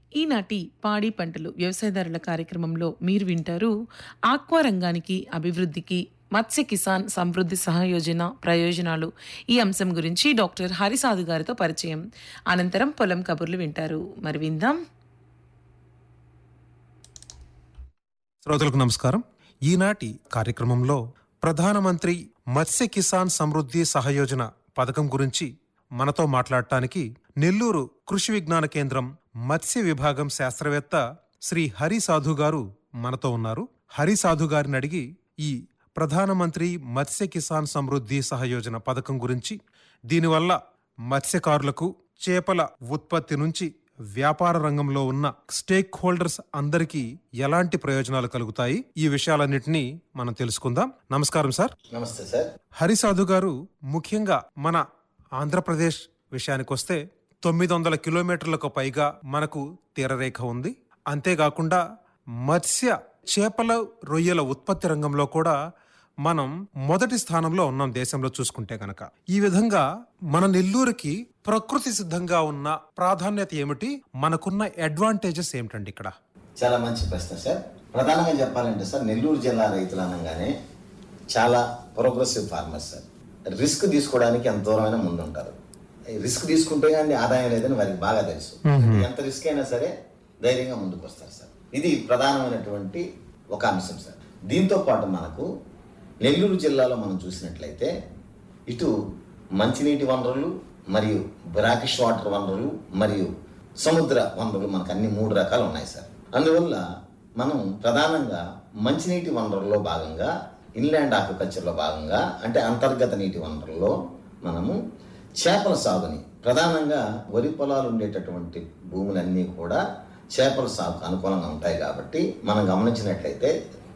ఈనాటి పాడి పంటలు వ్యవసాయదారుల కార్యక్రమంలో మీరు వింటారు ఆక్వా రంగానికి అభివృద్ధికి మత్స్య కిసాన్ సమృద్ధి సహయోజన ప్రయోజనాలు ఈ అంశం గురించి డాక్టర్ హరిసాధు గారితో పరిచయం అనంతరం పొలం కబుర్లు వింటారు మరి విందాం శ్రోతలకు నమస్కారం ఈనాటి కార్యక్రమంలో ప్రధానమంత్రి మత్స్య కిసాన్ సమృద్ధి సహయోజన పథకం గురించి మనతో మాట్లాడటానికి నెల్లూరు కృషి విజ్ఞాన కేంద్రం మత్స్య విభాగం శాస్త్రవేత్త శ్రీ హరి సాధు గారు మనతో ఉన్నారు హరి సాధు గారిని అడిగి ఈ ప్రధానమంత్రి మత్స్య కిసాన్ సమృద్ధి సహయోజన పథకం గురించి దీనివల్ల మత్స్యకారులకు చేపల ఉత్పత్తి నుంచి వ్యాపార రంగంలో ఉన్న స్టేక్ హోల్డర్స్ అందరికీ ఎలాంటి ప్రయోజనాలు కలుగుతాయి ఈ విషయాలన్నింటినీ మనం తెలుసుకుందాం నమస్కారం సార్ నమస్తే సార్ హరిసాధు గారు ముఖ్యంగా మన ఆంధ్రప్రదేశ్ విషయానికొస్తే తొమ్మిది వందల కిలోమీటర్లకు పైగా మనకు తీరరేఖ ఉంది అంతేకాకుండా మత్స్య చేపల రొయ్యల ఉత్పత్తి రంగంలో కూడా మనం మొదటి స్థానంలో ఉన్నాం దేశంలో చూసుకుంటే గనక ఈ విధంగా మన నెల్లూరుకి ప్రకృతి సిద్ధంగా ఉన్న ప్రాధాన్యత ఏమిటి మనకున్న అడ్వాంటేజెస్ ఏమిటండి ఇక్కడ చాలా మంచి ప్రశ్న సార్ ప్రధానంగా చెప్పాలంటే సార్ నెల్లూరు జిల్లా రైతులు అనగానే చాలా ప్రోగ్రెసివ్ ఫార్మర్స్ సార్ రిస్క్ తీసుకోవడానికి ఎంత దూరమైనా ముందుంటారు ఈ రిస్క్ తీసుకుంటే కానీ ఆదాయం లేదని వారికి బాగా తెలుసు ఎంత రిస్క్ అయినా సరే ధైర్యంగా ముందుకు వస్తారు సార్ ఇది ప్రధానమైనటువంటి ఒక అంశం సార్ దీంతో పాటు మనకు నెల్లూరు జిల్లాలో మనం చూసినట్లయితే ఇటు మంచినీటి వనరులు మరియు బ్రాకిష్ వాటర్ వనరులు మరియు సముద్ర వనరులు మనకు అన్ని మూడు రకాలు ఉన్నాయి సార్ అందువల్ల మనం ప్రధానంగా మంచినీటి వనరుల్లో భాగంగా ఇన్లాండ్ ఆక్వికల్చర్లో భాగంగా అంటే అంతర్గత నీటి వనరుల్లో మనము చేపల సాగుని ప్రధానంగా వరి పొలాలు ఉండేటటువంటి భూములన్నీ కూడా చేపల సాగుకు అనుకూలంగా ఉంటాయి కాబట్టి మనం గమనించినట్లయితే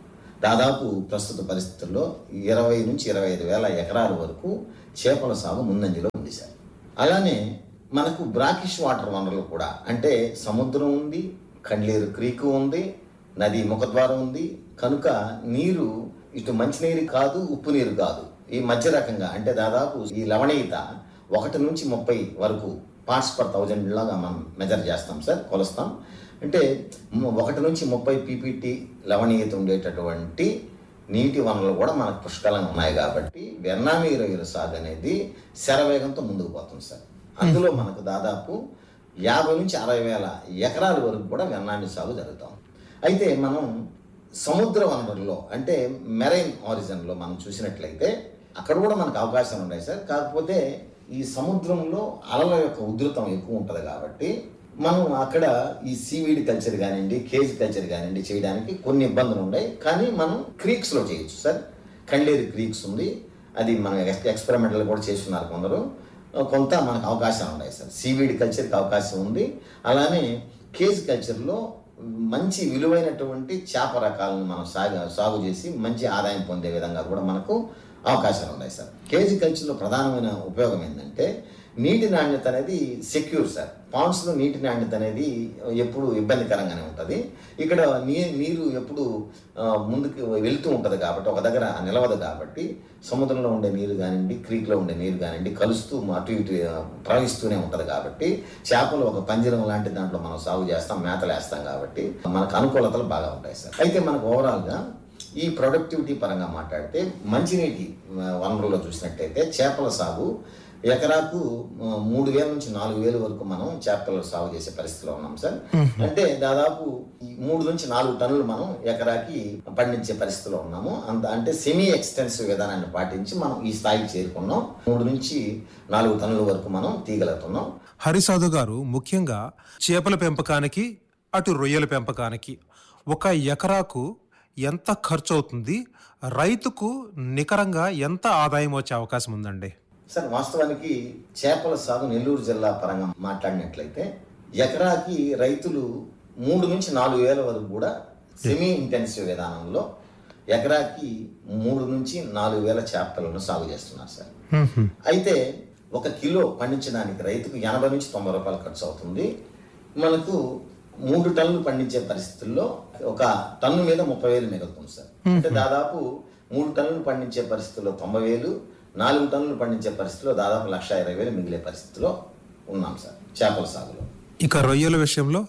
దాదాపు ప్రస్తుత పరిస్థితుల్లో ఇరవై నుంచి ఇరవై ఐదు వేల ఎకరాల వరకు చేపల సాగు ముందంజలో ఉంది సార్ అలానే మనకు బ్రాకిష్ వాటర్ వనరులు కూడా అంటే సముద్రం ఉంది కండ్లేరు క్రీకు ఉంది నది ముఖద్వారం ఉంది కనుక నీరు ఇటు మంచినీరు కాదు ఉప్పు నీరు కాదు ఈ మధ్య రకంగా అంటే దాదాపు ఈ లవణీయత ఒకటి నుంచి ముప్పై వరకు పార్ట్స్ పర్ థౌజండ్ లాగా మనం మెజర్ చేస్తాం సార్ కొలుస్తాం అంటే ము- ఒకటి నుంచి ముప్పై పీపీటీ లవణీయత ఉండేటటువంటి నీటి వనరులు కూడా మనకు పుష్కలంగా ఉన్నాయి కాబట్టి వెన్నామీ రొయ్యల సాగు అనేది శరవేగంతో ముందుకు పోతుంది సార్ అందులో మనకు దాదాపు యాభై నుంచి అరవై వేల ఎకరాల వరకు కూడా వెన్నామి సాగు జరుగుతాం అయితే మనం సముద్ర వనరుల్లో అంటే మెరైన్ ఆరిజన్లో మనం చూసినట్లయితే అక్కడ కూడా మనకు అవకాశాలు ఉన్నాయి సార్ కాకపోతే ఈ సముద్రంలో అలల యొక్క ఉధృతం ఎక్కువ ఉంటుంది కాబట్టి మనం అక్కడ ఈ సీవీడ్ కల్చర్ కానివ్వండి కేజ్ కల్చర్ కానివ్వండి చేయడానికి కొన్ని ఇబ్బందులు ఉన్నాయి కానీ మనం క్రీక్స్లో చేయొచ్చు సార్ కండేరు క్రీక్స్ ఉంది అది మనం ఎక్స్ ఎక్స్పెరిమెంటల్ కూడా చేస్తున్నారు కొందరు కొంత మనకు అవకాశాలు ఉన్నాయి సార్ సీవీడ్ కల్చర్కి అవకాశం ఉంది అలానే కేజ్ కల్చర్లో మంచి విలువైనటువంటి చేప రకాలను మనం సాగు సాగు చేసి మంచి ఆదాయం పొందే విధంగా కూడా మనకు అవకాశాలు ఉన్నాయి సార్ కేజీ కల్చర్లో ప్రధానమైన ఉపయోగం ఏంటంటే నీటి నాణ్యత అనేది సెక్యూర్ సార్ పాండ్స్లో నీటి నాణ్యత అనేది ఎప్పుడు ఇబ్బందికరంగానే ఉంటుంది ఇక్కడ నీ నీరు ఎప్పుడు ఆ, ముందుకు వెళ్తూ ఉంటుంది కాబట్టి ఒక దగ్గర నిలవదు కాబట్టి సముద్రంలో ఉండే నీరు కానివ్వండి క్రీక్లో ఉండే నీరు కానివ్వండి కలుస్తూ అటు ఇటు ఆ, ప్రవహిస్తూనే ఉంటుంది కాబట్టి చేపలు ఒక పంజరం లాంటి దాంట్లో మనం సాగు చేస్తాం మేతలు వేస్తాం కాబట్టి మనకు అనుకూలతలు బాగా ఉంటాయి సార్ అయితే మనకు ఓవరాల్గా ఈ ప్రొడక్టివిటీ పరంగా మాట్లాడితే మంచినీటి ఆ, వనరుల్లో చూసినట్టయితే చేపల సాగు ఎకరాకు ఆ, మూడు వేల నుంచి నాలుగు వేల వరకు మనం చేపల సాగు చేసే పరిస్థితిలో ఉన్నాం సార్ అంటే దాదాపు ఈ మూడు నుంచి నాలుగు టన్నులు మనం ఎకరాకి పండించే పరిస్థితిలో ఉన్నాము అంత అంటే సెమీ ఎక్స్టెన్సివ్ విధానాన్ని పాటించి మనం ఈ స్థాయికి చేరుకున్నాం మూడు నుంచి నాలుగు టన్నుల వరకు మనం తీగలుగుతున్నాం హరిసాధు గారు ముఖ్యంగా చేపల పెంపకానికి అటు రొయ్యల పెంపకానికి ఒక ఎకరాకు ఎంత ఖర్చు అవుతుంది రైతుకు నికరంగా ఎంత ఆదాయం వచ్చే అవకాశం ఉందండి సార్ వాస్తవానికి చేపల సాగు నెల్లూరు జిల్లా పరంగా మాట్లాడినట్లయితే ఎకరాకి రైతులు మూడు నుంచి నాలుగు వేల వరకు కూడా సెమీ ఇంటెన్సివ్ విధానంలో ఎకరాకి మూడు నుంచి నాలుగు వేల చేపలను సాగు చేస్తున్నారు సార్ అయితే ఒక కిలో పండించడానికి రైతుకు ఎనభై నుంచి తొంభై రూపాయలు ఖర్చు అవుతుంది మనకు మూడు టన్నులు పండించే పరిస్థితుల్లో ఒక టన్ను మీద ముప్పై వేలు మిగులుతుంది సార్ అంటే దాదాపు మూడు టన్నులు పండించే పరిస్థితుల్లో తొంభై వేలు నాలుగు టన్నులు పండించే పరిస్థితిలో దాదాపు లక్ష ఇరవై వేలు మిగిలే పరిస్థితిలో ఉన్నాం సార్ చేపల సాగులో ఇక రొయ్యల విషయంలో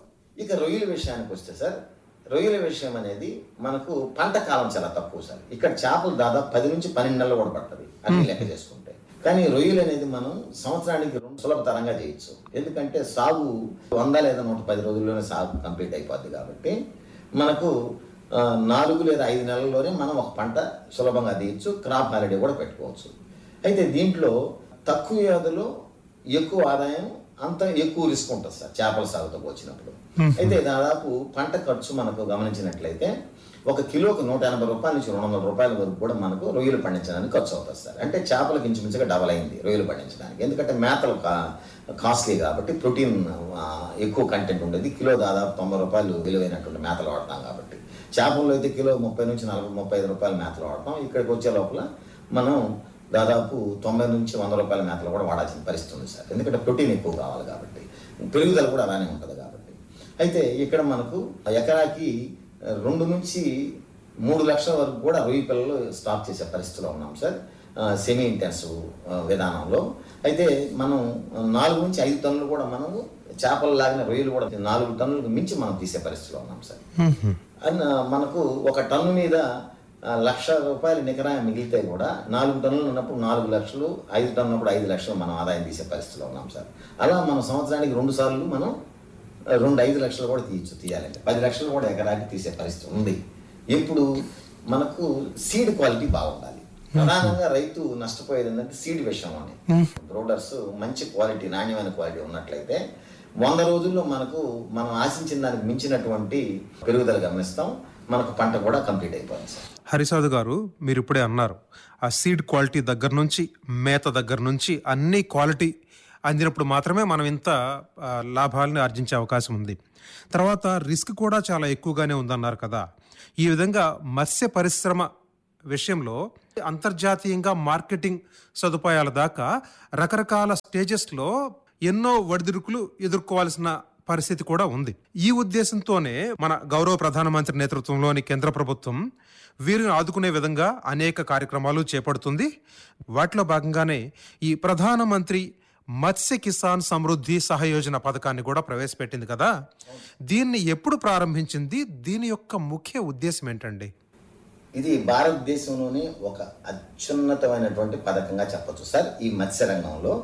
ఇక రొయ్యల విషయానికి వస్తే సార్ రొయ్యల విషయం అనేది మనకు పంట కాలం చాలా తక్కువ సార్ ఇక్కడ చేపలు దాదాపు పది నుంచి పన్నెండు నెలలు కూడా పడుతుంది అన్ని లెక్క చేసుకుంటే కానీ రొయ్యలు అనేది మనం సంవత్సరానికి రెండు సులభతరంగా చేయొచ్చు ఎందుకంటే సాగు వంద లేదా నూట పది రోజుల్లోనే సాగు కంప్లీట్ అయిపోద్ది కాబట్టి మనకు ఆ, నాలుగు లేదా ఐదు నెలల్లోనే మనం ఒక పంట సులభంగా తీయచ్చు క్రాప్ హాలిడే కూడా పెట్టుకోవచ్చు అయితే దీంట్లో తక్కువ వ్యవధిలో ఎక్కువ ఆదాయం అంత ఎక్కువ రిస్క్ ఉంటుంది సార్ చేపల సాగుతో వచ్చినప్పుడు అయితే దాదాపు పంట ఖర్చు మనకు గమనించినట్లయితే ఒక కిలోకి నూట ఎనభై రూపాయల నుంచి రెండు వందల రూపాయల వరకు కూడా మనకు రొయ్యలు పండించడానికి ఖర్చు అవుతుంది సార్ అంటే చేపలకు ఇంచుమించుగా డబల్ అయింది రొయ్యలు పండించడానికి ఎందుకంటే మేతలు కా కాస్ట్లీ కాబట్టి ప్రోటీన్ ఆ, ఎక్కువ కంటెంట్ ఉండేది కిలో దాదాపు తొంభై రూపాయలు విలువైనటువంటి మేతలు వాడతాం కాబట్టి చేపల్లో అయితే కిలో ముప్పై నుంచి నలభై ముప్పై ఐదు రూపాయల మేతలు వాడతాం ఇక్కడికి వచ్చే లోపల మనం దాదాపు తొంభై నుంచి వంద రూపాయల మేతలు కూడా వాడాల్సిన పరిస్థితి ఉంది సార్ ఎందుకంటే ప్రోటీన్ ఎక్కువ కావాలి కాబట్టి పెరుగుదల కూడా అలానే ఉంటుంది కాబట్టి అయితే ఇక్కడ మనకు ఎకరాకి రెండు నుంచి మూడు లక్షల వరకు కూడా రొయ్యి పిల్లలు స్టాక్ చేసే పరిస్థితిలో ఉన్నాం సార్ సెమీ ఇంటెన్సివ్ విధానంలో అయితే మనం నాలుగు నుంచి ఐదు టన్నులు కూడా మనము చేపలు లాగిన రొయ్యలు కూడా నాలుగు టన్నులకు మించి మనం తీసే పరిస్థితిలో ఉన్నాం సార్ అన్న మనకు ఒక టన్ను మీద ఆ, లక్ష రూపాయలు నికరా మిగిలితే కూడా నాలుగు టన్నులు ఉన్నప్పుడు నాలుగు లక్షలు ఐదు టన్నులు ఉన్నప్పుడు ఐదు లక్షలు మనం ఆదాయం తీసే పరిస్థితిలో ఉన్నాం సార్ అలా మనం సంవత్సరానికి రెండు సార్లు మనం ఆ, రెండు ఐదు లక్షలు కూడా తీయచ్చు తీయాలంటే పది లక్షలు కూడా ఎకరాకి తీసే పరిస్థితి ఉంది ఇప్పుడు మనకు సీడ్ క్వాలిటీ బాగుండాలి ప్రధానంగా రైతు నష్టపోయేది ఏంటంటే సీడ్ విషయం అని బ్రోడర్స్ మంచి క్వాలిటీ నాణ్యమైన క్వాలిటీ ఉన్నట్లయితే వంద రోజుల్లో మనకు మనం ఆశించిన దానికి మించినటువంటి పెరుగుదల గమనిస్తాం మనకు పంట కూడా కంప్లీట్ అయిపోయింది సార్ హరిసాధు గారు మీరు ఇప్పుడే అన్నారు ఆ సీడ్ క్వాలిటీ దగ్గర నుంచి మేత దగ్గర నుంచి అన్ని క్వాలిటీ అందినప్పుడు మాత్రమే మనం ఇంత ఆ, లాభాలని ఆర్జించే అవకాశం ఉంది తర్వాత రిస్క్ కూడా చాలా ఎక్కువగానే ఉందన్నారు కదా ఈ విధంగా మత్స్య పరిశ్రమ విషయంలో అంతర్జాతీయంగా మార్కెటింగ్ సదుపాయాల దాకా రకరకాల స్టేజెస్లో ఎన్నో ఒడిదుడుకులు ఎదుర్కోవాల్సిన పరిస్థితి కూడా ఉంది ఈ ఉద్దేశంతోనే మన గౌరవ ప్రధానమంత్రి నేతృత్వంలోని కేంద్ర ప్రభుత్వం వీరిని ఆదుకునే విధంగా అనేక కార్యక్రమాలు చేపడుతుంది వాటిలో భాగంగానే ఈ ప్రధానమంత్రి మత్స్య కిసాన్ సమృద్ధి సహయోజన పథకాన్ని కూడా ప్రవేశపెట్టింది కదా దీన్ని ఎప్పుడు ప్రారంభించింది దీని యొక్క ముఖ్య ఉద్దేశం ఏంటండి ఇది భారతదేశంలోనే ఒక అత్యున్నతమైనటువంటి పథకంగా చెప్పొచ్చు సార్ ఈ మత్స్య రంగంలో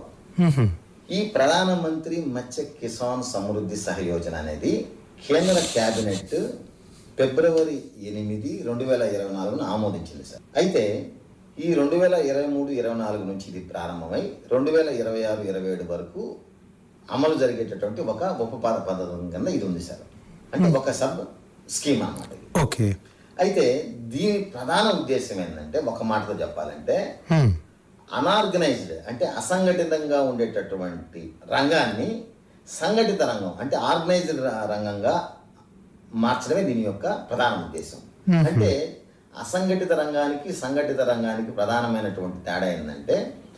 ఈ ప్రధానమంత్రి మత్స్య కిసాన్ సమృద్ధి సహయోజన అనేది కేంద్ర కేబినెట్ ఫిబ్రవరి ఎనిమిది రెండు వేల ఇరవై నాలుగును ఆమోదించింది సార్ అయితే ఈ రెండు వేల ఇరవై మూడు ఇరవై నాలుగు నుంచి ఇది ప్రారంభమై రెండు వేల ఇరవై ఆరు ఇరవై ఏడు వరకు అమలు జరిగేటటువంటి ఒక ఉపపాద పథకం కింద ఇది ఉంది సార్ అంటే ఒక సబ్ స్కీమ్ అన్నమాట ఇది ఓకే అయితే దీని ప్రధాన ఉద్దేశం ఏంటంటే ఒక మాటతో చెప్పాలంటే అనార్గనైజ్డ్ అంటే అసంఘటితంగా ఉండేటటువంటి రంగాన్ని సంఘటిత రంగం అంటే ఆర్గనైజ్డ్ రంగంగా మార్చడమే దీని యొక్క ప్రధాన ఉద్దేశం అంటే అసంఘటిత రంగానికి సంఘటిత రంగానికి ప్రధానమైనటువంటి తేడా ఏంటంటే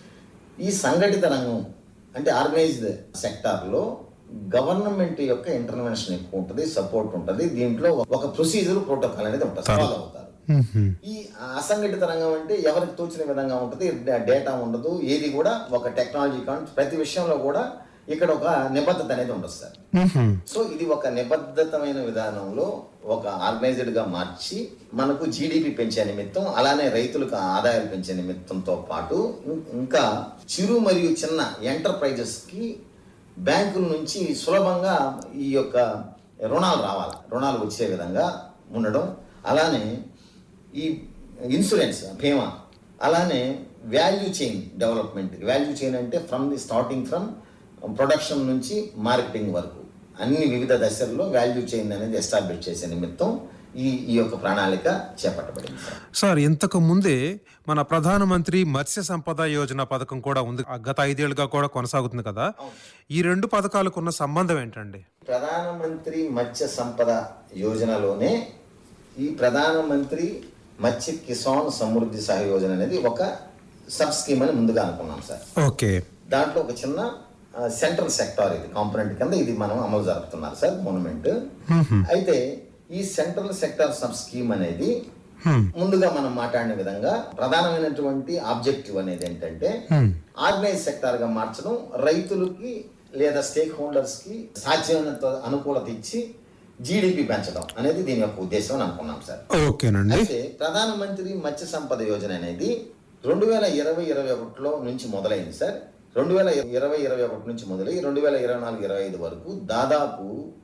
ఈ సంఘటిత రంగం అంటే ఆర్గనైజ్డ్ సెక్టార్లో గవర్నమెంట్ యొక్క ఇంటర్వెన్షన్ ఎక్కువ ఉంటుంది సపోర్ట్ ఉంటుంది దీంట్లో ఒక ప్రొసీజర్ ప్రోటోకాల్ అనేది ఉంటుంది ఫాలో అవుతారు ఈ అసంఘటిత రంగం అంటే ఎవరికి తోచిన విధంగా ఉంటుంది డే- డేటా ఉండదు ఏది కూడా ఒక టెక్నాలజీ కానీ ప్రతి విషయంలో కూడా ఇక్కడ ఒక నిబద్ధత అనేది ఉండదు సార్ సో ఇది ఒక నిబద్ధతమైన విధానంలో ఒక ఆర్గనైజ్డ్ గా మార్చి మనకు జీడిపి పెంచే నిమిత్తం అలానే రైతులకు ఆదాయాలు పెంచే నిమిత్తంతో పాటు ఇం- ఇంకా చిరు మరియు చిన్న ఎంటర్ప్రైజెస్ కి బ్యాంకుల నుంచి సులభంగా ఈ యొక్క రుణాలు రావాలి రుణాలు వచ్చే విధంగా ఉండడం అలానే ఈ ఇన్సూరెన్స్ బీమా అలానే value chain development value chain అంటే from the starting from production నుంచి మార్కెటింగ్ వరకు అన్ని వివిధ దశల్లో వాల్యూ చైన్ అనేది ఎస్టాబ్లిష్ చేసే నిమిత్తం ఈ ఈ యొక్క ప్రణాళిక చేపట్టబడింది సార్ సార్ ఇంతకు ముందే మన ప్రధానమంత్రి మత్స్య సంపద యోజన పథకం కూడా ఉంది ఆ గత ఐదేళ్లుగా కూడా కొనసాగుతుంది కదా ఈ రెండు పథకాలకు ఉన్న సంబంధం ఏంటండి ప్రధానమంత్రి మత్స్య సంపద యోజనలోనే ఈ ప్రధానమంత్రి మత్స్య కిసాన్ సమృద్ధి సహయోజన అనేది ఒక సబ్ స్కీమ్ అని ముందుగా అనుకున్నాం సార్ ఓకే దాంట్లో ఒక చిన్న సెంట్రల్ సెక్టార్ ఇది కాంపొనెంట్ కింద ఇది మనం అమలు జరుపుతున్నారు సార్ మోనుమెంట్ అయితే ఈ సెంట్రల్ సెక్టార్ సబ్ స్కీమ్ అనేది ముందుగా మనం మాట్లాడిన విధంగా ప్రధానమైనటువంటి ఆబ్జెక్టివ్ అనేది ఏంటంటే ఆర్గనైజ్ సెక్టార్ గా మార్చడం రైతులకి లేదా స్టేక్ హోల్డర్స్ కి సాధ్యమైనంత అనుకూలత ఇచ్చి జీడిపి పెంచడం అనేది దీని యొక్క ఉద్దేశం అని అనుకున్నాం సార్ ఓకేనండి అయితే ప్రధానమంత్రి మత్స్య సంపద యోజన అనేది రెండు వేల ఇరవై ఇరవై ఒకటిలో నుంచి మొదలైంది సార్ రెండు వేల ఇరవై ఇరవై ఒకటి నుంచి మొదలై రెండు వేల ఇరవై నాలుగు ఇరవై ఐదు వరకు దాదాపు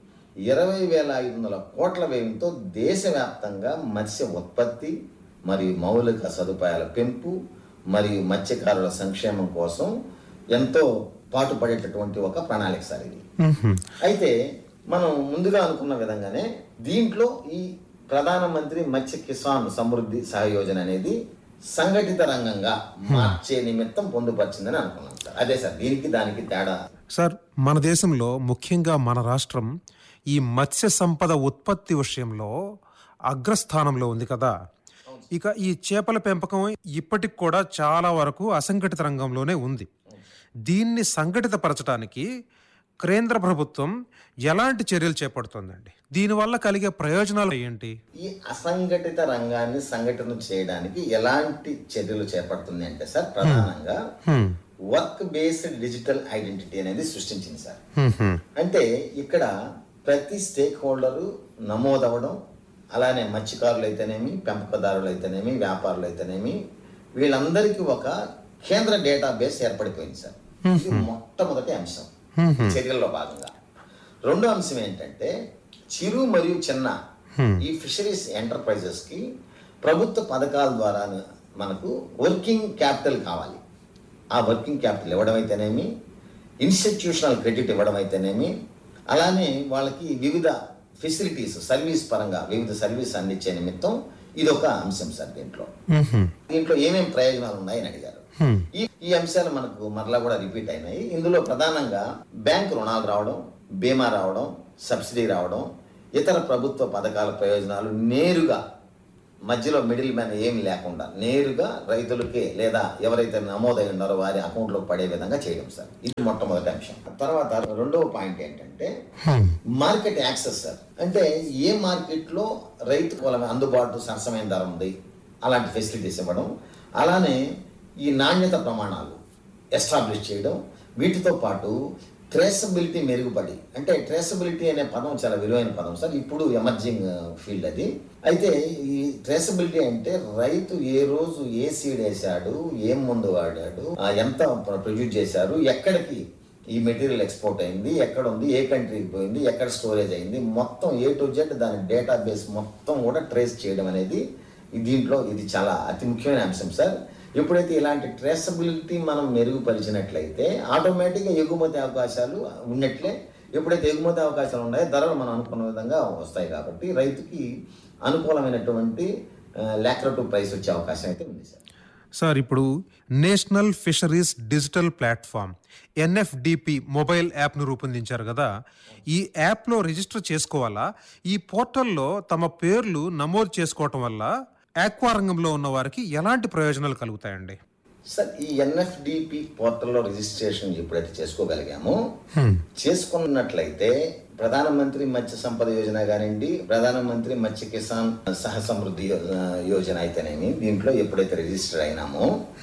ఇరవై వేల ఐదు వందల కోట్ల వ్యయంతో దేశవ్యాప్తంగా మత్స్య ఉత్పత్తి మరియు మౌలిక సదుపాయాల పెంపు మరియు మత్స్యకారుల సంక్షేమం కోసం ఎంతో పాటుపడేటటువంటి ఒక ప్రణాళిక సార్ ఇది అయితే మనం ముందుగా అనుకున్న విధంగానే దీంట్లో ఈ ప్రధానమంత్రి మత్స్య కిసాన్ సమృద్ధి సహయోజన అనేది సంఘటిత రంగంగా మార్చే నిమిత్తం పొందుపరిచిందని అనుకున్నాం సార్ అదే సార్ దీనికి దానికి తేడా సార్ మన దేశంలో ముఖ్యంగా మన రాష్ట్రం ఈ మత్స్య సంపద ఉత్పత్తి విషయంలో అగ్రస్థానంలో ఉంది కదా ఇక ఈ చేపల పెంపకం ఇప్పటికి కూడా చాలా వరకు అసంఘటిత రంగంలోనే ఉంది దీన్ని సంఘటితపరచడానికి కేంద్ర ప్రభుత్వం ఎలాంటి చర్యలు చేపడుతుందండి దీనివల్ల కలిగే ప్రయోజనాలు ఏంటి ఈ అసంఘటిత రంగాన్ని సంఘటన చేయడానికి ఎలాంటి చర్యలు చేపడుతుంది అంటే సార్ ప్రధానంగా హ్మ్. వర్క్ బేస్డ్ డిజిటల్ ఐడెంటిటీ అనేది సృష్టించింది సార్ హ్మ్, హ్మ్. అంటే ఇక్కడ ప్రతి స్టేక్ హోల్డరు నమోదవడం అలానే మత్స్యకారులు అయితేనేమి పెంపకదారులు అయితేనేమి వ్యాపారులు అయితేనేమి వీళ్ళందరికీ ఒక కేంద్ర డేటాబేస్ ఏర్పడిపోయింది సార్ ఇది మొట్టమొదటి అంశం ఈ చర్యల్లో భాగంగా రెండో అంశం ఏంటంటే చిరు మరియు చిన్న ఈ ఫిషరీస్ ఎంటర్ప్రైజెస్ కి ప్రభుత్వ పథకాల ద్వారా మనకు వర్కింగ్ క్యాపిటల్ కావాలి ఆ వర్కింగ్ క్యాపిటల్ ఇవ్వడం అయితేనేమి ఇన్స్టిట్యూషనల్ క్రెడిట్ ఇవ్వడం అయితేనేమి అలానే వాళ్ళకి వివిధ ఫెసిలిటీస్ సర్వీస్ పరంగా వివిధ సర్వీస్ అందించే నిమిత్తం ఇది ఒక అంశం సార్ దీంట్లో హ్మ్, హ్మ్. దీంట్లో ఏమేమి ప్రయోజనాలు ఉన్నాయని అడిగారు హ్మ్. ఈ ఈ అంశాలు మనకు మరలా కూడా రిపీట్ అయినాయి ఇందులో ప్రధానంగా బ్యాంక్ రుణాలు రావడం బీమా రావడం సబ్సిడీ రావడం ఇతర ప్రభుత్వ పథకాల ప్రయోజనాలు నేరుగా మధ్యలో మిడిల్ మ్యాన్ ఏమి లేకుండా నేరుగా రైతులకే లేదా ఎవరైతే నమోదై ఉన్నారో వారి అకౌంట్లో పడే విధంగా చేయడం సార్ ఇది మొట్టమొదటి అంశం తర్వాత రెండవ పాయింట్ ఏంటంటే మార్కెట్ యాక్సెస్ సార్ అంటే ఏ మార్కెట్లో రైతు కులం అందుబాటు సరసమైన ధర ఉంది అలాంటి ఫెసిలిటీస్ ఇవ్వడం అలానే ఈ నాణ్యత ప్రమాణాలు ఎస్టాబ్లిష్ చేయడం వీటితో పాటు ట్రేసబిలిటీ మెరుగుపడి అంటే ట్రేసబిలిటీ అనే పదం చాలా విలువైన పదం సార్ ఇప్పుడు ఎమర్జింగ్ ఫీల్డ్ అది అయితే ఈ ట్రేసబిలిటీ అంటే రైతు ఏ రోజు ఏ సీడ్ వేశాడు ఏం మందు వాడాడు ఆ, ఎంత ప్రొడ్యూస్ చేశారు ఎక్కడికి ఈ మెటీరియల్ ఎక్స్పోర్ట్ అయింది ఎక్కడ ఉంది ఏ కంట్రీకి పోయింది ఎక్కడ స్టోరేజ్ అయింది మొత్తం ఏ టు జెడ్ దాని డేటాబేస్ మొత్తం కూడా ట్రేస్ చేయడం అనేది ఈ దీంట్లో ఇది చాలా అతి ముఖ్యమైన అంశం సార్ ఎప్పుడైతే ఇలాంటి ట్రేసబిలిటీ మనం మెరుగుపరిచినట్లయితే ఆటోమేటిక్గా ఎగుమతి అవకాశాలు ఉన్నట్లే ఎప్పుడైతే ఎగుమతి అవకాశాలు ఉన్నాయో ధరలు మనం అనుకున్న విధంగా వస్తాయి కాబట్టి రైతుకి అనుకూలమైనటువంటి లాక్రటివ్ ప్రైస్ వచ్చే అవకాశం అయితే ఉంది సార్ సార్ ఇప్పుడు national fisheries digital platform NFDP mobile యాప్ను రూపొందించారు కదా ఈ యాప్లో రిజిస్టర్ చేసుకోవాలా ఈ పోర్టల్లో తమ పేర్లు నమోదు చేసుకోవటం వల్ల ఆక్వా రంగంలో ఉన్న వారికి ఎలాంటి ప్రయోజనాలు కలుగుతాయండి సార్ ఈ ఎన్ఎఫ్డిపి పోర్టల్లో రిజిస్ట్రేషన్ ఎప్పుడైతే చేసుకోగలిగామో చేసుకున్నట్లయితే ప్రధానమంత్రి మత్స్య సంపద యోజన కానివ్వండి ప్రధానమంత్రి మత్స్య కిసాన్ సహ సమృద్ధి యో- యోజన అయితేనేమి దీంట్లో ఎప్పుడైతే రిజిస్టర్ అయినామో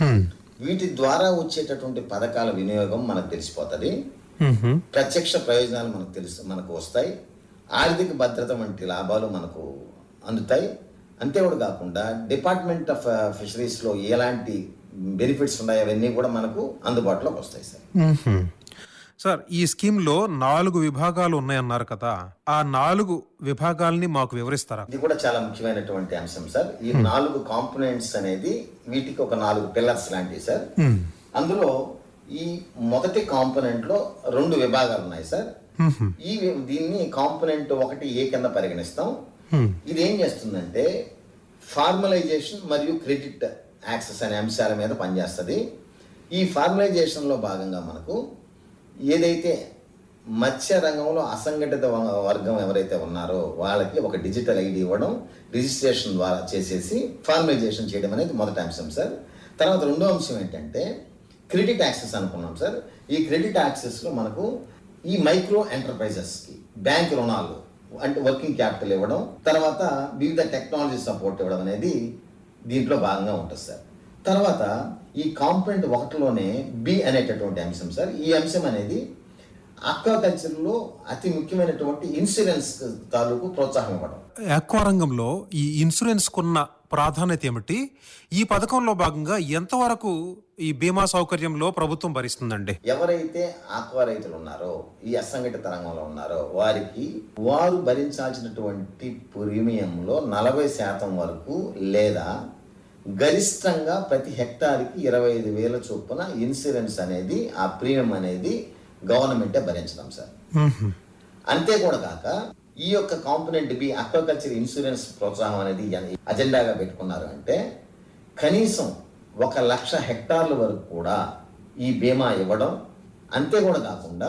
వీటి ద్వారా వచ్చేటటువంటి పథకాల వినియోగం మనకు తెలిసిపోతుంది ప్రత్యక్ష ప్రయోజనాలు మనకు తెలుసు మనకు వస్తాయి ఆర్థిక భద్రత వంటి లాభాలు మనకు అందుతాయి అంతేకాదు కాకుండా డిపార్ట్మెంట్ ఆఫ్ ఫిషరీస్లో ఎలాంటి బెనిఫిట్స్ ఉన్నాయో అవన్నీ కూడా మనకు అందుబాటులోకి వస్తాయి సార్ సార్ ఈ స్కీమ్లో నాలుగు విభాగాలు ఉన్నాయన్నారు కదా ఆ నాలుగు విభాగాల్ని మాకు వివరిస్తారా ఇది కూడా చాలా ముఖ్యమైనటువంటి అంశం సార్ ఈ నాలుగు కాంపోనెంట్స్ అనేది వీటికి ఒక నాలుగు పిల్లర్స్ లాంటివి సార్ అందులో ఈ మొదటి కాంపోనెంట్ లో రెండు విభాగాలు ఉన్నాయి సార్ ఈ వి- దీన్ని కాంపోనెంట్ ఒకటి ఏ కింద పరిగణిస్తాం ఇది ఏం చేస్తుందంటే ఫార్మలైజేషన్ మరియు క్రెడిట్ యాక్సెస్ అనే అంశాల మీద పనిచేస్తుంది ఈ ఫార్మలైజేషన్ లో భాగంగా మనకు ఏదైతే మత్స్య రంగంలో అసంఘటిత వ- వర్గం ఎవరైతే ఉన్నారో వాళ్ళకి ఒక డిజిటల్ ఐడి ఇవ్వడం రిజిస్ట్రేషన్ ద్వారా చేసేసి ఫార్మలైజేషన్ చేయడం అనేది మొదటి అంశం సార్ తర్వాత రెండో అంశం ఏంటంటే క్రెడిట్ యాక్సెస్ అనుకున్నాం సార్ ఈ క్రెడిట్ యాక్సెస్లో మనకు ఈ మైక్రో ఎంటర్ప్రైజెస్కి బ్యాంక్ రుణాలు అంటే వర్కింగ్ క్యాపిటల్ ఇవ్వడం తర్వాత వివిధ టెక్నాలజీ సపోర్ట్ ఇవ్వడం అనేది దీంట్లో భాగంగా ఉంటుంది సార్ తర్వాత ఈ కాంపోనెంట్ ఒకటిలోనే బి అనేటటువంటి అంశం సార్ ఈ అంశం అనేది ఆక్వాకల్చర్లో అతి ముఖ్యమైనటువంటి ఇన్సూరెన్స్ తాలూకు ప్రోత్సాహం ఇవ్వడం ఆక్వా రంగంలో ఈ ఇన్సూరెన్స్ కున్న ప్రాధాన్యత ఏమిటి ఈ పథకంలో భాగంగా ఎంతవరకు ఈ బీమా సౌకర్యంలో ప్రభుత్వం భరిస్తుందండి ఎవరైతే ఆక్వా రైతులు ఉన్నారో ఈ అసంఘటిత రంగంలో ఉన్నారో వారికి వారు భరించాల్సినటువంటి ప్రీమియంలో నలభై శాతం వరకు లేదా గరిష్టంగా ప్రతి హెక్టార్కి ఇరవై ఐదు వేల చొప్పున ఇన్సూరెన్స్ అనేది ఆ ప్రీమియం అనేది గవర్నమెంటే భరించడం సార్ అంతే కూడా కాక ఈ యొక్క కాంపోనెంట్ బి అక్వాకల్చర్ ఇన్సూరెన్స్ ప్రోత్సాహం అనేది ఎన్- అజెండాగా పెట్టుకున్నారు అంటే కనీసం ఒక లక్ష హెక్టార్ల వరకు కూడా ఈ బీమా ఇవ్వడం అంతే కూడా కాకుండా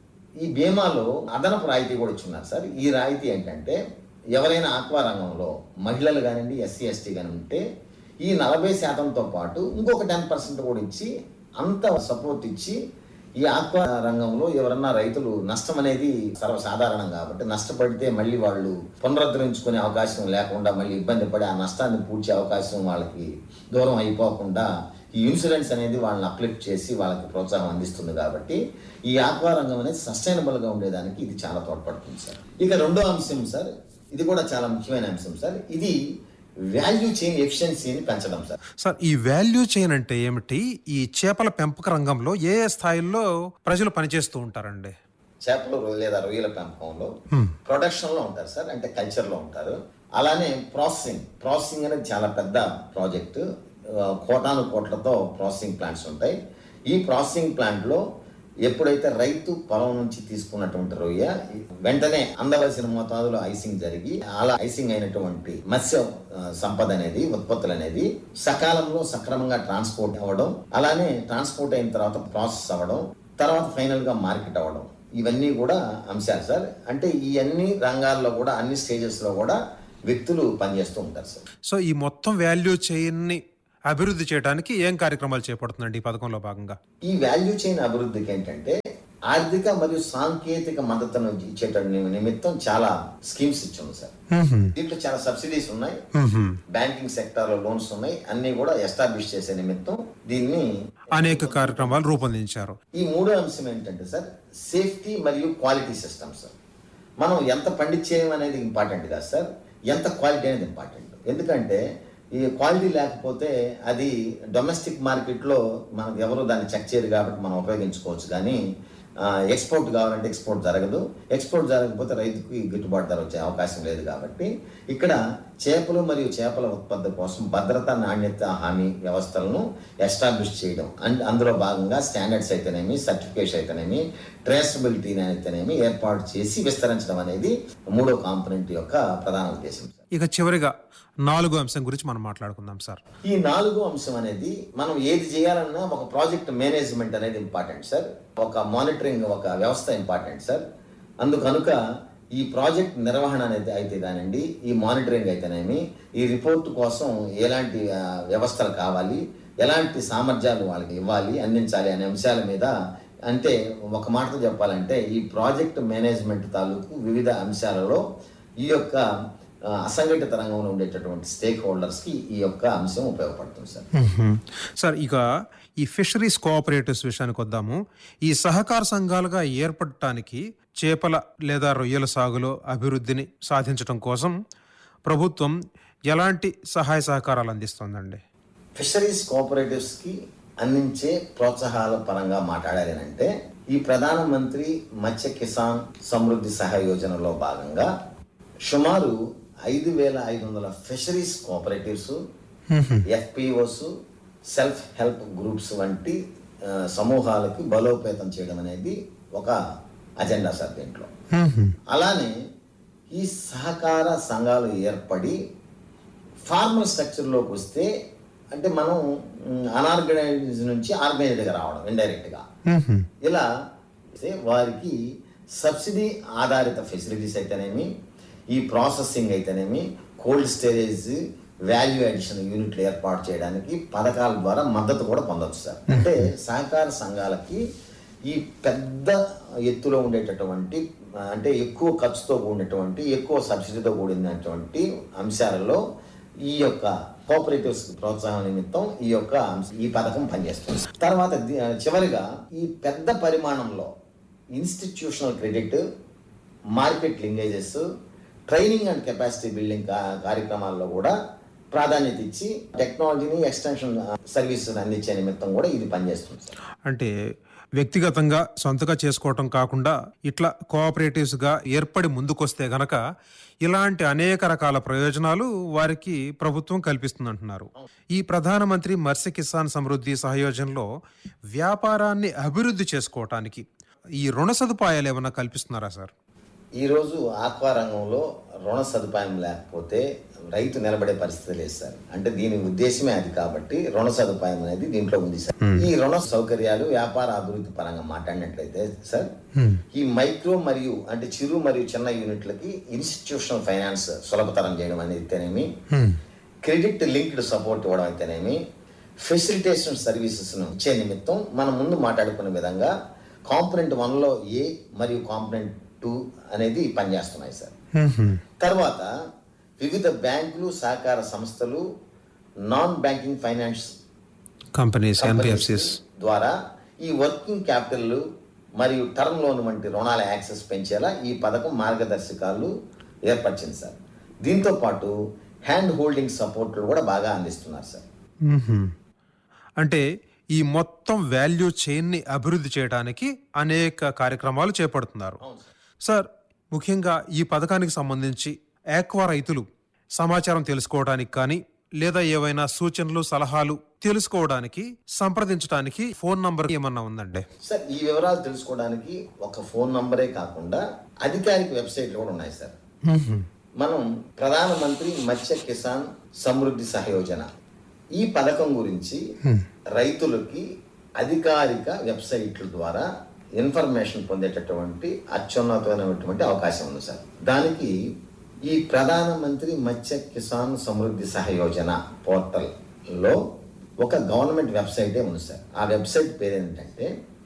ఈ బీమాలో అదనపు రాయితీ కూడా ఇచ్చున్నారు సార్ ఈ రాయితీ ఏంటంటే ఎవరైనా ఆక్వా రంగంలో మహిళలు కానివ్వండి ఎస్సీ ఎస్టీ కానీ ఉంటే ఈ నలభై శాతంతో పాటు ఇంకొక టెన్ పర్సెంట్ కూడా ఇచ్చి అంత సపోర్ట్ ఇచ్చి ఈ ఆక్వా రంగంలో ఎవరన్నా రైతులు నష్టం అనేది సర్వసాధారణం కాబట్టి నష్టపడితే మళ్ళీ వాళ్ళు పునరుద్ధరించుకునే అవకాశం లేకుండా మళ్ళీ ఇబ్బంది పడి ఆ నష్టాన్ని పూడ్చే అవకాశం వాళ్ళకి దూరం అయిపోకుండా ఈ ఇన్సూరెన్స్ అనేది వాళ్ళని అప్లిఫ్ట్ చేసి వాళ్ళకి ప్రోత్సాహం అందిస్తుంది కాబట్టి ఈ ఆక్వా రంగం అనేది సస్టైనబుల్ గా ఉండేదానికి ఇది చాలా తోడ్పడుతుంది సార్ ఇక రెండో అంశం సార్ ఇది కూడా చాలా ముఖ్యమైన అంశం సార్ ఇది వాల్యూ చైన్ ఎఫిషియన్సీని పెంచడం సార్ సార్ ఈ వాల్యూ చైన్ అంటే ఏమిటి ఈ చేపల పెంపక రంగంలో ఏ ఏ స్థాయిల్లో ప్రజలు పనిచేస్తూ ఉంటారండి చేపలు రొయ్య- లేదా రొయ్యల పెంపకంలో ప్రొడక్షన్ లో ఉంటారు సార్ అంటే కల్చర్ లో ఉంటారు అలానే ప్రాసెసింగ్ ప్రాసెసింగ్ అనేది చాలా పెద్ద ప్రాజెక్ట్ కోటాను కోట్లతో ప్రాసెసింగ్ ప్లాంట్స్ ఉంటాయి ఈ ప్రాసెసింగ్ ప్లాంట్ లో ఎప్పుడైతే రైతు పొలం నుంచి తీసుకున్నటువంటి రొయ్య వెంటనే అందవలసిన మోతాదులో ఐసింగ్ జరిగి అలా ఐసింగ్ అయినటువంటి మత్స్య ఆ, సంపద అనేది ఉత్పత్తులు అనేది సకాలంలో సక్రమంగా ట్రాన్స్పోర్ట్ అవ్వడం అలానే ట్రాన్స్పోర్ట్ అయిన తర్వాత ప్రాసెస్ అవ్వడం తర్వాత ఫైనల్ గా మార్కెట్ అవ్వడం ఇవన్నీ కూడా అంశాలు సార్ అంటే ఈ అన్ని రంగాల్లో కూడా అన్ని స్టేజెస్ లో కూడా వ్యక్తులు పనిచేస్తూ ఉంటారు సార్ సో ఈ మొత్తం వాల్యూ చైన్ ని అభివృద్ధి చేయడానికి ఏం కార్యక్రమాలు చేపడుతుందండి ఈ పథకంలో భాగంగా ఈ వాల్యూ చైన్ అభివృద్ధికి ఏంటంటే ఆర్థిక మరియు సాంకేతిక మద్దతును ఇచ్చేటువంటి నిమిత్తం చాలా స్కీమ్స్ ఇచ్చింది సార్ దీంట్లో చాలా సబ్సిడీస్ ఉన్నాయి బ్యాంకింగ్ సెక్టార్ లో లోన్స్ ఉన్నాయి అన్ని కూడా ఎస్టాబ్లిష్ చేసే నిమిత్తం దీన్ని అనేక కార్యక్రమాలు రూపొందించారు ఈ మూడో అంశం ఏంటంటే సార్ సేఫ్టీ మరియు క్వాలిటీ సిస్టమ్ సార్ మనం ఎంత పండించేయం అనేది ఇంపార్టెంట్ కాదు సార్ ఎంత క్వాలిటీ అనేది ఇంపార్టెంట్ ఎందుకంటే ఈ క్వాలిటీ లేకపోతే అది డొమెస్టిక్ మార్కెట్లో మనకు ఎవరు దాన్ని చెక్ చేయరు కాబట్టి మనం ఉపయోగించుకోవచ్చు కానీ ఎక్స్పోర్ట్ కావాలంటే ఎక్స్పోర్ట్ జరగదు ఎక్స్పోర్ట్ జరగకపోతే రైతుకి గిట్టుబాటు ధర వచ్చే అవకాశం లేదు కాబట్టి ఇక్కడ చేపలు మరియు చేపల ఉత్పత్తి కోసం భద్రత నాణ్యత హామీ వ్యవస్థలను ఎస్టాబ్లిష్ చేయడం అండ్ అందులో భాగంగా స్టాండర్డ్స్ అయితేనేమి సర్టిఫికేషన్ అయితేనేమి ట్రేసబిలిటీ అయితేనేమి ఏర్పాటు చేసి విస్తరించడం అనేది మూడో కాంపనెంట్ యొక్క ప్రధాన ఉద్దేశం ఇక చివరిగా నాలుగో అంశం గురించి మనం మాట్లాడుకుందాం సార్ ఈ నాలుగో అంశం అనేది మనం ఏది చేయాలన్నా ఒక ప్రాజెక్ట్ మేనేజ్మెంట్ అనేది ఇంపార్టెంట్ సార్ ఒక మానిటరింగ్ ఒక వ్యవస్థ ఇంపార్టెంట్ సార్ అందుకనుక ఈ ప్రాజెక్ట్ నిర్వహణ అనేది అయితే కానివ్వండి ఈ మానిటరింగ్ అయితేనేమి ఈ రిపోర్ట్ కోసం ఎలాంటి ఆ, వ్యవస్థలు కావాలి ఎలాంటి సామర్థ్యాలు వాళ్ళకి ఇవ్వాలి అందించాలి అనే అంశాల మీద అంటే ఒక మాటతో చెప్పాలంటే ఈ ప్రాజెక్ట్ మేనేజ్మెంట్ తాలూకు వివిధ అంశాలలో ఈ యొక్క ఆ, అసంఘటిత రంగంలో ఉండేటటువంటి స్టేక్ హోల్డర్స్కి ఈ యొక్క అంశం ఉపయోగపడుతుంది సార్ సార్ ఇక ఈ ఫిషరీస్ కోఆపరేటివ్స్ విషయానికి వద్దాము ఈ సహకార సంఘాలుగా ఏర్పడటానికి చేపల లేదా రొయ్యల సాగులో అభివృద్ధిని సాధించడం కోసం ప్రభుత్వం ఎలాంటి సహాయ సహకారాలు అందిస్తోందండి ఫిషరీస్ కోఆపరేటివ్స్కి అందించే ప్రోత్సాహాల పరంగా మాట్లాడాలి అంటే ఈ ప్రధానమంత్రి మత్స్య కిసాన్ సమృద్ధి సహాయ యోజనలో భాగంగా సుమారు ఐదు వేల ఐదు వందల fisheries cooperatives FPOs self help groups వంటి ఆ, సమూహాలకి బలోపేతం చేయడం అనేది ఒక అజెండా సార్ దీంట్లో అలానే ఈ సహకార సంఘాలు ఏర్పడి ఫార్మల్ స్ట్రక్చర్లోకి వస్తే అంటే మనం అనార్గనైజ్ నుంచి ఆర్గనైజ్డ్గా రావడం ఇండైరెక్ట్గా ఇలా చేస్తే వారికి సబ్సిడీ ఆధారిత ఫెసిలిటీస్ అయితేనేమి ఈ ప్రాసెసింగ్ అయితేనేమి కోల్డ్ స్టోరేజ్ వాల్యూ అడిషన్ యూనిట్లు ఏర్పాటు చేయడానికి పథకాల ద్వారా మద్దతు కూడా పొందొచ్చు సార్ అంటే సహకార సంఘాలకి ఈ పెద్ద ఎత్తులో ఉండేటటువంటి ఆ, అంటే ఎక్కువ ఖర్చుతో కూడినటువంటి ఎక్కువ సబ్సిడీతో కూడినటువంటి అంశాలలో ఈ యొక్క కోఆపరేటివ్స్ ప్రోత్సాహం నిమిత్తం ఈ యొక్క అంశ- ఈ పథకం పనిచేస్తుంది తర్వాత ది- చివరిగా ఈ పెద్ద పరిమాణంలో institutional credit market linkages training and capacity building కా- కార్యక్రమాల్లో కూడా ప్రాధాన్యత ఇచ్చి టెక్నాలజీని ఎక్స్టెన్షన్ సర్వీసెస్ అందించే నిమిత్తం కూడా ఇది పనిచేస్తుంది సార్ అంటే వ్యక్తిగతంగా సొంతగా చేసుకోవటం కాకుండా ఇట్లా కోఆపరేటివ్స్ గా ఏర్పడి ముందుకొస్తే గనక ఇలాంటి అనేక రకాల ప్రయోజనాలు వారికి ప్రభుత్వం కల్పిస్తుందంటున్నారు ఈ ప్రధానమంత్రి మత్స్య కిసాన్ సమృద్ధి సహయోజనలో వ్యాపారాన్ని అభివృద్ధి చేసుకోవటానికి ఈ రుణ సదుపాయాలు ఏమన్నా కల్పిస్తున్నారా సార్ ఈరోజు ఆక్వా రంగంలో రుణ సదుపాయం లేకపోతే రైతు నిలబడే పరిస్థితి లేదు సార్ అంటే దీని ఉద్దేశమే అది కాబట్టి రుణ సదుపాయం అనేది దీంట్లో ఉంది సార్ ఈ రుణ సౌకర్యాలు వ్యాపార అభివృద్ధి పరంగా మాట్లాడినట్లయితే సార్ ఈ మైక్రో మరియు అంటే చిరు మరియు చిన్న యూనిట్లకి ఇన్స్టిట్యూషనల్ ఫైనాన్స్ సులభతరం చేయడం అనేది క్రెడిట్ లింక్డ్ సపోర్ట్ ఇవ్వడం అయితేనేమి ఫెసిలిటేషన్ సర్వీసెస్ను ఇచ్చే నిమిత్తం మనం ముందు మాట్లాడుకునే విధంగా కాంపనెంట్ వన్లో ఏ మరియు కాంపనెంట్ టూ అనేది పనిచేస్తున్నాయి సార్ తర్వాత వివిధ బ్యాంకులు సహకార సంస్థలు non banking finance companies NBFCs ద్వారా ఈ వర్కింగ్ క్యాపిటల్ మరియు టర్మ్ లోన్ వంటి రుణాల యాక్సెస్ పెంచేలా ఈ పథకం మార్గదర్శకాలు ఏర్పరిచింది సార్ దీంతో పాటు హ్యాండ్ హోల్డింగ్ సపోర్ట్లు కూడా బాగా అందిస్తున్నారు సార్ అంటే ఈ మొత్తం వాల్యూ చైన్ని అభివృద్ధి చేయడానికి అనేక కార్యక్రమాలు చేపడుతున్నారు సార్ ముఖ్యంగా ఈ పథకానికి సంబంధించి ఆక్వా రైతులు సమాచారం తెలుసుకోవడానికి కానీ లేదా ఏవైనా సూచనలు సలహాలు తెలుసుకోవడానికి సంప్రదించడానికి ఫోన్ నంబర్ ఏమన్నా ఉందండి సార్ ఈ వివరాలు తెలుసుకోవడానికి ఒక ఫోన్ నంబరే కాకుండా అధికారిక వెబ్సైట్లు కూడా ఉన్నాయి సార్ మనం ప్రధానమంత్రి మత్స్య కిసాన్ సమృద్ధి సహయోజన ఈ పథకం గురించి రైతులకి అధికారిక వెబ్సైట్ల ద్వారా ఇన్ఫర్మేషన్ పొందేటటువంటి అత్యున్నతమైనటువంటి అవకాశం ఉంది సార్ దానికి ఈ ప్రధానమంత్రి మత్స్య కిసాన్ సమృద్ధి సహయోజన పోర్టల్లో ఒక గవర్నమెంట్ వెబ్సైటే ఉంది సార్ ఆ వెబ్సైట్ పేరు ఏంటంటే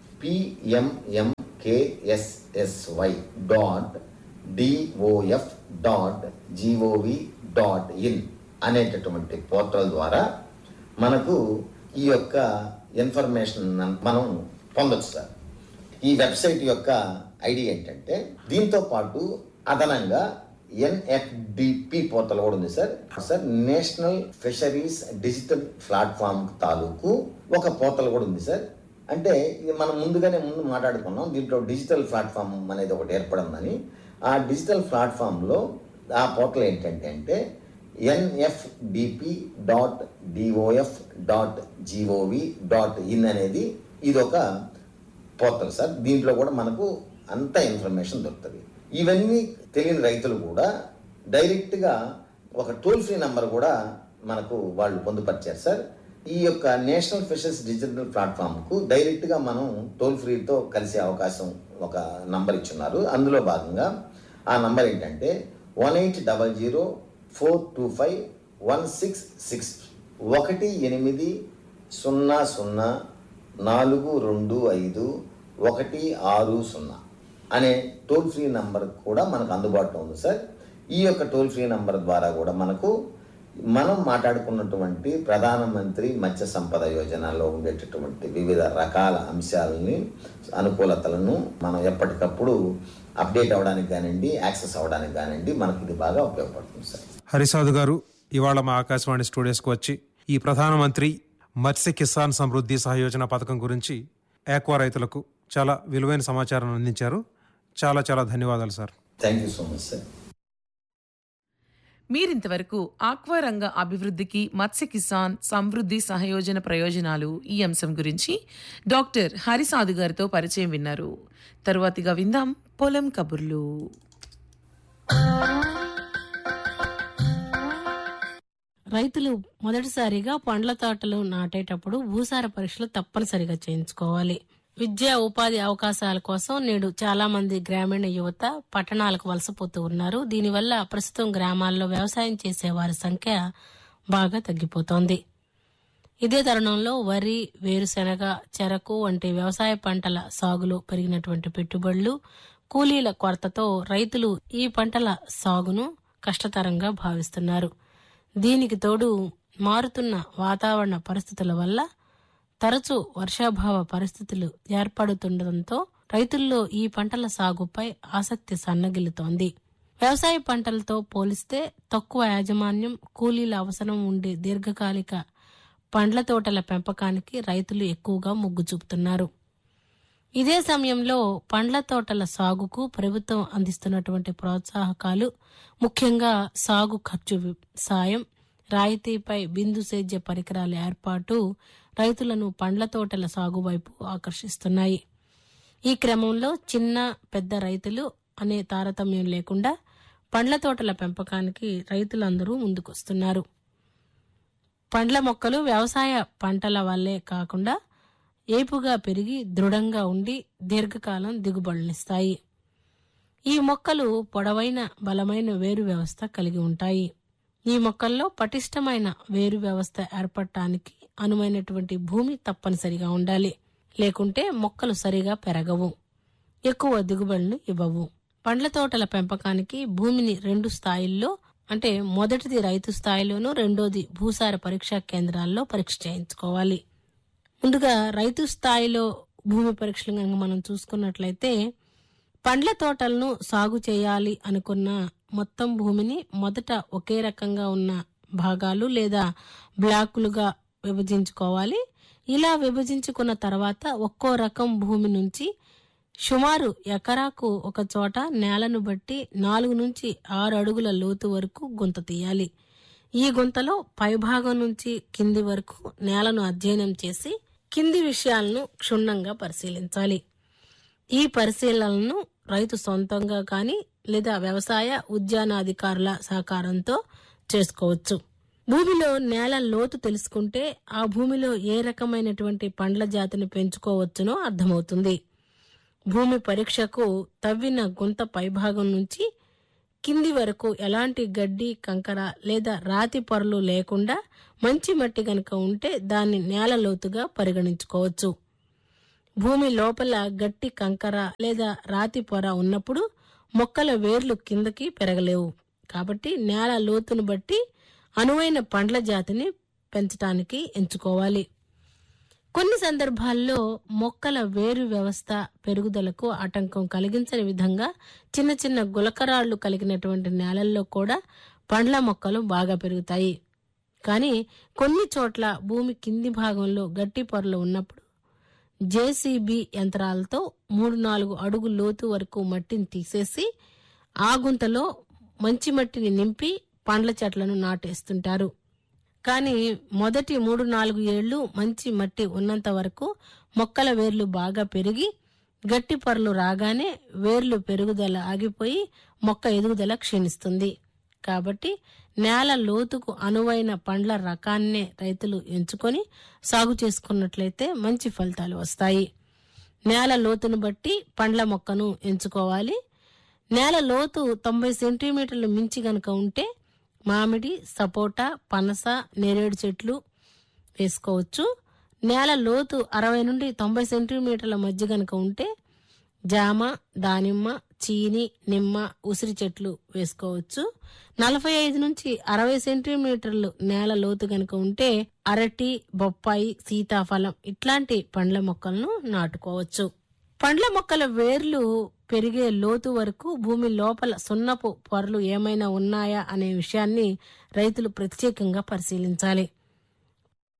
PMMKSSY dot DOF dot GOV dot in అనేటటువంటి పోర్టల్ ద్వారా మనకు ఈ యొక్క ఇన్ఫర్మేషన్ మనం పొందొచ్చు సార్ ఈ వెబ్సైట్ యొక్క ఐడి ఏంటంటే దీంతో పాటు అదనంగా ఎన్ఎఫ్డిపి పోర్టల్ కూడా ఉంది sir sir national fisheries digital platform తాలూకు ఒక పోర్టల్ కూడా ఉంది సార్ అంటే ఇది మనం ముందుగానే ముందు మాట్లాడుకున్నాం దీంట్లో డిజిటల్ ప్లాట్ఫామ్ అనేది ఒకటి ఏర్పడిందని ఆ డిజిటల్ ప్లాట్ఫామ్లో ఆ పోర్టల్ ఏంటంటే అంటే NFDP dot DOF dot GOV dot in అనేది ఇది ఒక పోర్టల్ సార్ దీంట్లో కూడా మనకు అంత ఇన్ఫర్మేషన్ దొరుకుతుంది ఇవన్నీ తెలియని రైతులు కూడా డైరెక్ట్గా ఒక టోల్ ఫ్రీ నెంబర్ కూడా మనకు వాళ్ళు పొందుపరిచారు సార్ ఈ యొక్క నేషనల్ ఫిషర్స్ డిజిటల్ ప్లాట్ఫామ్కు డైరెక్ట్గా మనం టోల్ ఫ్రీతో కలిసే అవకాశం ఒక నంబర్ ఇచ్చున్నారు అందులో భాగంగా ఆ నంబర్ ఏంటంటే one eight double zero four two five one six six ఒకటి ఎనిమిది సున్నా సున్నా నాలుగు రెండు ఐదు ఒకటి ఆరు సున్నా అనే టోల్ ఫ్రీ నంబర్ కూడా మనకు అందుబాటులో ఉంది సార్ ఈ యొక్క టోల్ ఫ్రీ నంబర్ ద్వారా కూడా మనకు మనం మాట్లాడుకున్నటువంటి ప్రధానమంత్రి మత్స్య సంపద యోజనలో ఉండేటటువంటి వివిధ రకాల అంశాలని అనుకూలతలను మనం ఎప్పటికప్పుడు అప్డేట్ అవ్వడానికి కానివ్వండి యాక్సెస్ అవ్వడానికి కానివ్వండి మనకి ఇది బాగా ఉపయోగపడుతుంది సార్ హరిసాధు గారు ఇవాళ మా ఆకాశవాణి స్టూడియోస్కి వచ్చి ఈ ప్రధానమంత్రి మత్స్య కిసాన్ సమృద్ధి సహయోజన పథకం గురించి ఆక్వా రైతులకు చాలా విలువైన సమాచారం అందించారు చాలా చాలా ధన్యవాదాలు sir thank you so much sir మీరింతవరకు ఆక్వా రంగ అభివృద్ధికి మత్స్య కిసాన్ సమృద్ధి సహయోజన ప్రయోజనాలు ఈ అంశం గురించి డాక్టర్ హరిసాధు గారితో పరిచయం విన్నారు తరువాతిగా విందాం పొలం కబుర్లు రైతులు మొదటిసారిగా పండ్ల తోటలు నాటేటప్పుడు భూసార పరీక్షలు తప్పనిసరిగా చేయించుకోవాలి విద్యా ఉపాధి అవకాశాల కోసం నేడు చాలా మంది గ్రామీణ యువత పట్టణాలకు వలసపోతూ ఉన్నారు దీనివల్ల ప్రస్తుతం గ్రామాల్లో వ్యవసాయం చేసే వారి సంఖ్య బాగా తగ్గిపోతోంది ఇదే తరుణంలో వరి వేరుశెనగ చెరకు వంటి వ్యవసాయ పంటల సాగులో పెరిగినటువంటి పెట్టుబడులు కూలీల కొరతతో రైతులు ఈ పంటల సాగును కష్టతరంగా భావిస్తున్నారు దీనికి తోడు మారుతున్న వాతావరణ పరిస్థితుల వల్ల తరచూ వర్షాభావ పరిస్థితులు ఏర్పడుతుండటంతో రైతుల్లో ఈ పంటల సాగుపై ఆసక్తి సన్నగిల్లుతోంది వ్యవసాయ పంటలతో పోలిస్తే తక్కువ యాజమాన్యం కూలీల అవసరం ఉండే దీర్ఘకాలిక పండ్ల తోటల పెంపకానికి రైతులు ఎక్కువగా మొగ్గు చూపుతున్నారు ఇదే సమయంలో పండ్ల తోటల సాగుకు ప్రభుత్వం అందిస్తున్నటువంటి ప్రోత్సాహకాలు ముఖ్యంగా సాగు ఖర్చు వి- సాయం రాయితీపై బిందు సేద్య పరికరాల ఏర్పాటు రైతులను పండ్ల తోటల సాగు వైపు ఆకర్షిస్తున్నాయి ఈ క్రమంలో చిన్న పెద్ద రైతులు అనే తారతమ్యం లేకుండా పండ్ల తోటల పెంపకానికి రైతులందరూ ముందుకొస్తున్నారు పండ్ల మొక్కలు వ్యవసాయ పంటల వల్లే కాకుండా ఏపుగా పెరిగి దృఢంగా ఉండి దీర్ఘకాలం దిగుబడునిస్తాయి ఈ మొక్కలు పొడవైన బలమైన వేరు వ్యవస్థ కలిగి ఉంటాయి ఈ మొక్కల్లో పటిష్టమైన వేరు వ్యవస్థ ఏర్పడటానికి అనువైనటువంటి భూమి తప్పనిసరిగా ఉండాలి లేకుంటే మొక్కలు సరిగా పెరగవు ఎక్కువ దిగుబడులు ఇవ్వవు పండ్ల తోటల పెంపకానికి భూమిని రెండు స్థాయిల్లో అంటే మొదటిది రైతు స్థాయిలోను రెండోది భూసార పరీక్షా కేంద్రాల్లో పరీక్ష చేయించుకోవాలి ముందుగా రైతు స్థాయిలో భూమి పరీక్షలు కనుక మనం చూసుకున్నట్లయితే పండ్ల తోటలను సాగు చేయాలి అనుకున్న మొత్తం భూమిని మొదట ఒకే రకంగా ఉన్న భాగాలు లేదా బ్లాకులుగా విభజించుకోవాలి ఇలా విభజించుకున్న తర్వాత ఒక్కో రకం భూమి నుంచి సుమారు ఎకరాకు ఒక చోట నేలను బట్టి నాలుగు నుంచి ఆరు అడుగుల లోతు వరకు గుంత తీయాలి ఈ గుంతలో పైభాగం నుంచి కింది వరకు నేలను అధ్యయనం చేసి కింది విషయాలను క్షుణ్ణంగా పరిశీలించాలి ఈ పరిశీలనలను రైతు సొంతంగా కానీ లేదా వ్యవసాయ ఉద్యానాధికారుల సహకారంతో చేసుకోవచ్చు భూమిలో నేల లోతు తెలుసుకుంటే ఆ భూమిలో ఏ రకమైనటువంటి పండ్ల జాతిని పెంచుకోవచ్చునో అర్థమవుతుంది భూమి పరీక్షకు తవ్విన గుంత పైభాగం నుంచి కింది వరకు ఎలాంటి గడ్డి కంకర లేదా రాతి పొరలు లేకుండా మంచి మట్టి గనుక ఉంటే దాన్ని నేల లోతుగా పరిగణించుకోవచ్చు భూమి లోపల గట్టి కంకర లేదా రాతి పొర ఉన్నప్పుడు మొక్కల వేర్లు కిందకి పెరగలేవు కాబట్టి నేల లోతును బట్టి అనువైన పండ్ల జాతిని పెంచటానికి ఎంచుకోవాలి కొన్ని సందర్భాల్లో మొక్కల వేరు వ్యవస్థ పెరుగుదలకు ఆటంకం కలిగించని విధంగా చిన్న చిన్న గులకరాళ్లు కలిగినటువంటి నేలల్లో కూడా పండ్ల మొక్కలు బాగా పెరుగుతాయి కానీ కొన్ని చోట్ల భూమి కింది భాగంలో గట్టి పొరలు ఉన్నప్పుడు జేసీబీ యంత్రాలతో మూడు నాలుగు అడుగు లోతు వరకు మట్టిని తీసేసి ఆ గుంతలో మంచి మట్టిని నింపి పండ్ల చెట్లను నాటేస్తుంటారు కానీ మొదటి మూడు నాలుగు ఏళ్లు మంచి మట్టి ఉన్నంత వరకు మొక్కల వేర్లు బాగా పెరిగి గట్టి పొరలు రాగానే వేర్లు పెరుగుదల ఆగిపోయి మొక్క ఎదుగుదల క్షీణిస్తుంది కాబట్టి నేల లోతుకు అనువైన పండ్ల రకాన్నే రైతులు ఎంచుకొని సాగు చేసుకున్నట్లయితే మంచి ఫలితాలు వస్తాయి నేల లోతును బట్టి పండ్ల మొక్కను ఎంచుకోవాలి నేల లోతు తొంభై సెంటీమీటర్లు మించి గనక ఉంటే మామిడి సపోటా పనస నేరేడు చెట్లు వేసుకోవచ్చు నేల లోతు అరవై నుండి తొంభై సెంటీమీటర్ల మధ్య గనక ఉంటే జామ దానిమ్మ చీని నిమ్మ ఉసిరి చెట్లు వేసుకోవచ్చు నలభై ఐదు నుంచి అరవై సెంటీమీటర్లు నేల లోతు గనుక ఉంటే అరటి బొప్పాయి సీతాఫలం ఇట్లాంటి పండ్ల మొక్కలను నాటుకోవచ్చు పండ్ల మొక్కల వేర్లు పెరిగే లోతు వరకు భూమి లోపల సున్నపు పొరలు ఏమైనా ఉన్నాయా అనే విషయాన్ని రైతులు ప్రత్యేకంగా పరిశీలించాలి